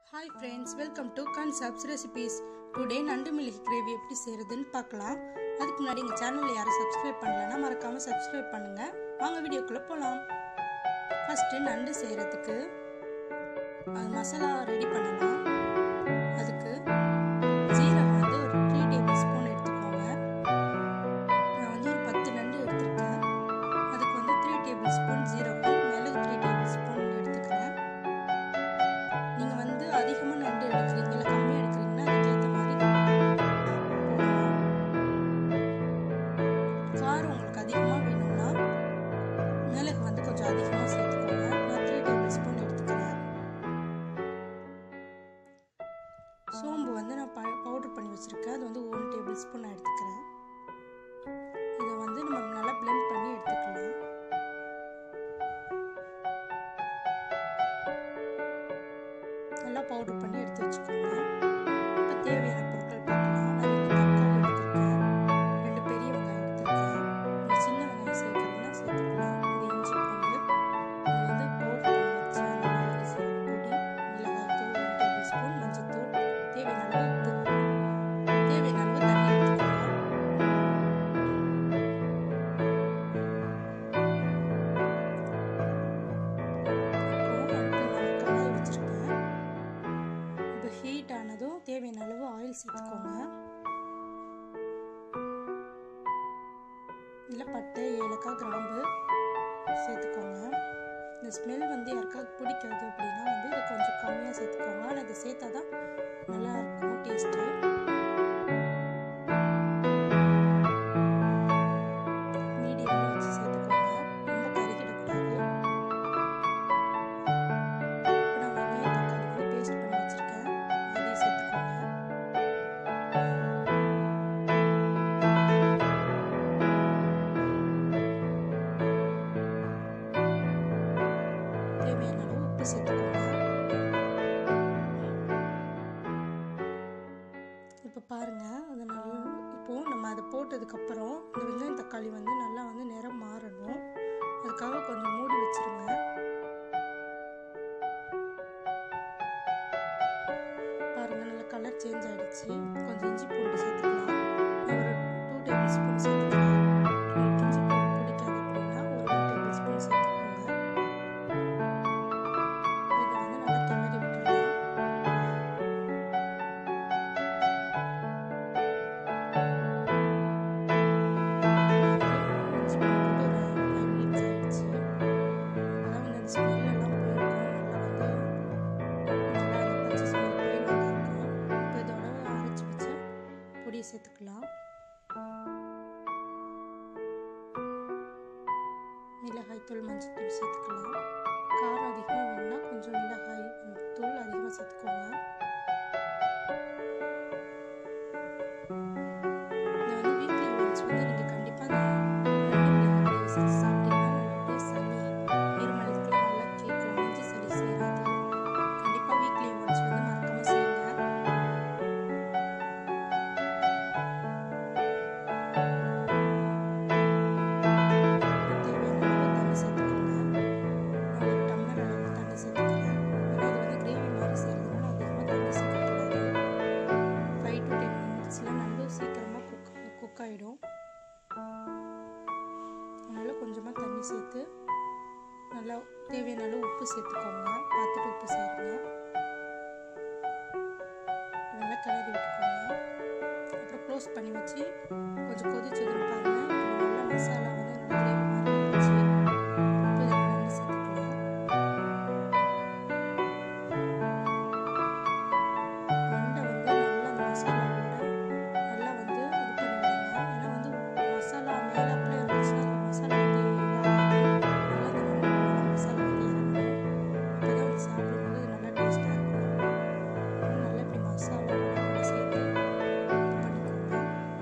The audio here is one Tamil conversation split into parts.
hi friends welcome to concepts recipes today நண்டு மிளகி கிரேவி எப்படி செய்கிறதுன்னு பார்க்கலாம் அதுக்கு முன்னாடி எங்கள் சேனலில் யாரும் சப்ஸ்கிரைப் பண்ணலைன்னா மறக்காமல் சப்ஸ்கிரைப் பண்ணுங்கள் வாங்க வீடியோக்குள்ளே போகலாம் ஃபஸ்ட்டு நண்டு செய்கிறதுக்கு அது மசாலா ரெடி பண்ணலாம் அதுக்கு ஜீரகம் வந்து ஒரு த்ரீ டேபிள் ஸ்பூன் எடுத்துக்கோங்க நான் வந்து ஒரு பத்து நண்டு எடுத்திருக்கேன் அதுக்கு வந்து த்ரீ டேபிள் ஸ்பூன் ஜீரகம் மிளகு த்ரீ டேபிள் ஸ்பூன் எடுத்துக்கிறேன் நீங்கள் வந்து அதிகமாக நண்டு எடுக்கிறீங்க இல்லை கம்மியாக எடுக்கிறீங்கன்னா அதுக்கேற்ற மாதிரி போடணும் காரம் உங்களுக்கு அதிகமாக வேணும்னா மிளகு வந்து கொஞ்சம் அதிகமாக சேர்த்துக்கோங்க நான் த்ரீ டேபிள் ஸ்பூன் எடுத்துக்கிறேன் சோம்பு வந்து நான் ப பவுடர் பண்ணி வச்சுருக்கேன் அது வந்து ஒன் டேபிள் ஸ்பூன் நான் எடுத்துக்கிறேன் இதை வந்து நம்ம நல்லா பிளெண்ட் பண்ணி எடுத்துக்கலாம் நல்லா பவுடர் பண்ணி எடுத்து வச்சுக்கோங்க இப்போ தேவையான பொருட்கள் பார்க்கலாம் நான் ரெண்டு தக்காளி எடுத்திருக்கேன் ரெண்டு பெரிய வெங்காயம் எடுத்திருக்கேன் ஒரு சின்ன வெங்காயம் சேர்க்கறதுனா சேர்த்துக்கலாம் இது இஞ்சி பூண்டு இது வந்து பவுடர் பண்ணி வச்ச அந்த மிளகு சீரக பொடி மிளகாய்த்தூள் ஒன் டேபிள் ஸ்பூன் மஞ்சத்தூள் தேவையான அளவு உப்பு தேவையான அளவு தண்ணி எடுத்துக்கோங்க இப்போ அடுத்து நான் கடாய் வச்சுருக்கேன் இப்போ ஹீட் ஆனதும் தேவையான அளவு ஆயில் சேர்த்துக்கோங்க இதில் பட்டை ஏலக்காய் கிராம்பு சேர்த்துக்கோங்க இந்த ஸ்மெல் வந்து யாருக்காவது பிடிக்காது அப்படின்னா வந்து இதை கொஞ்சம் கம்மியாக சேர்த்துக்கோங்க ஆனால் இதை சேர்த்தா தான் நல்லா இருக்கும் டேஸ்ட்டு மீடியமாக வச்சு சேர்த்துக்கோங்க ரொம்ப கருகிடக்கூடாது இப்போ நான் வெங்காயம் தக்காளி வந்து பேஸ்ட் பண்ணி வச்சுருக்கேன் அதையும் சேர்த்துக்கோங்க தேவையான அளவு உப்பு சேர்த்துக்கோங்க இப்போ பாருங்க அது நல்லா இப்போ நம்ம அதை போட்டதுக்கப்புறம் இந்த வெங்காயம் தக்காளி வந்து நல்லா வந்து நிறம் மாறணும் அதுக்காக கொஞ்சம் மூடி வச்சிருங்க பாருங்க நல்லா கலர் சேஞ்ச் ஆயிடுச்சு கொஞ்சம் இஞ்சி பூண்டு சேர்த்துக்கலாம் நான் ஒரு டூ டேபிள் ஸ்பூன் சேர்த்துக்கிறேன் உங்களுக்கு இஞ்சி பூண்டு பிடிக்காது அப்படின்னா ஒரு ஒன் டேபிள் ஸ்பூன் சேர்த்துக்கோங்க இதை வந்து நல்லா கிளறி விட்டுறலாம் இஞ்சி பூண்டு போட்டு ஒரு ஃபைவ் மினிட்ஸ் ஆயிடுச்சு அப்பதான் வந்து அந்த ஸ்மெல் எல்லாம் போயிருக்கும் நல்லா வந்து நல்லா அந்த பச்சை ஸ்மெல் போய் நல்லா இருக்கும் இப்போ இதோட அரைச்சி வச்ச பொடியை சேர்த்துக்கலாம் மிளகாய் தூள் மஞ்சள் தூள் சேர்த்துக்கலாம் காரம் அதிகமாக வேணும்னா கொஞ்சம் மிளகாய் தூள் அதிகமாக சேர்த்துக்கோங்க இதை வந்து வீக்லி ஒன்ஸ் வந்து நீங்கள் கண்டிப்பாக இந்த நண்டு மிளகாய் கிரேவி செஞ்சு சாப்பிட்டீங்கன்னா நல்லபடியாக சளி இருமல் இதுக்கெல்லாம் நல்லா கேட்கும் நெஞ்சு சளி சேராது கண்டிப்பாக வீக்லி ஒன்ஸ் வந்து மறக்காமல் செய்யுங்க தேவையான அளவு தண்ணி சேர்த்துக்கோங்க நான் ஒரு டம்ளர் அளவு தண்ணி சேர்த்துக்கிறேன் ஏன்னா இது வந்து கிரேவி மாதிரி செய்கிறதுனால அதிகமாக தண்ணி சேர்க்கக்கூடாது ஃபைவ் டு டென் மினிட்ஸில் நண்டு சீக்கிரமாக குக் குக் ஆகிடும் அதனால் கொஞ்சமாக தண்ணி சேர்த்து நல்லா தேவையான அளவு உப்பு சேர்த்துக்கோங்க பார்த்துட்டு உப்பு சேருங்க நல்லா கிளறி விட்டுக்கோங்க அப்புறம் க்ளோஸ் பண்ணி வச்சு கொஞ்சம் கொதிச்சதுன்னு பாருங்கள் இப்போ நல்லா மசாலா வந்து நல்லா கிரேவி மாதிரி வந்துச்சு இப்போ இதை நண்டு சேர்த்துக்கலாம் நண்டை வந்து நல்லா அந்த மசாலாவோட நல்லா வந்து இது பண்ணி விடுங்க ஏன்னா வந்து மசாலா மேலே அப்படியே இருந்துச்சுன்னா அந்த மசாலா வந்து இதாகாது நல்லா அந்த நண்டு மேலே மசாலா வந்து இறங்கணும் அப்போ தான் வந்து சாப்பிடும்போது அது நல்லா டேஸ்ட்டாக இருக்கும் அதனால நல்லா இப்படி மசாலாவோட நல்லா சேர்த்து இது பண்ணிக்கோங்க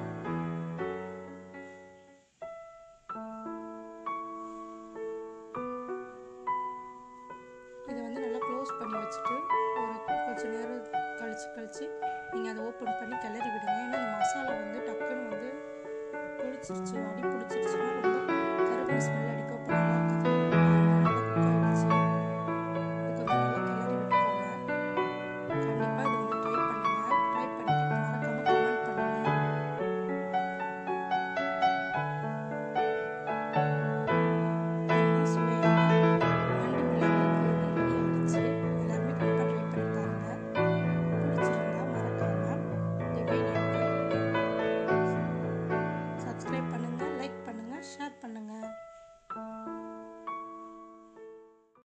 இதை வந்து நல்லா க்ளோஸ் பண்ணி வச்சுட்டு ஒரு கொஞ்சம் நேரம் கழிச்சு கழிச்சு நீங்கள் அதை ஓப்பன் பண்ணி கிளறி விடுங்க ஏன்னா இந்த மசாலா வந்து டக்குன்னு வந்து பிடிச்சிருச்சு அடி பிடிச்சிருச்சுன்னா ரொம்ப கருவேப்பிலை ஸ்மெல் அடிக்கும் அப்போ நல்லா இருக்காது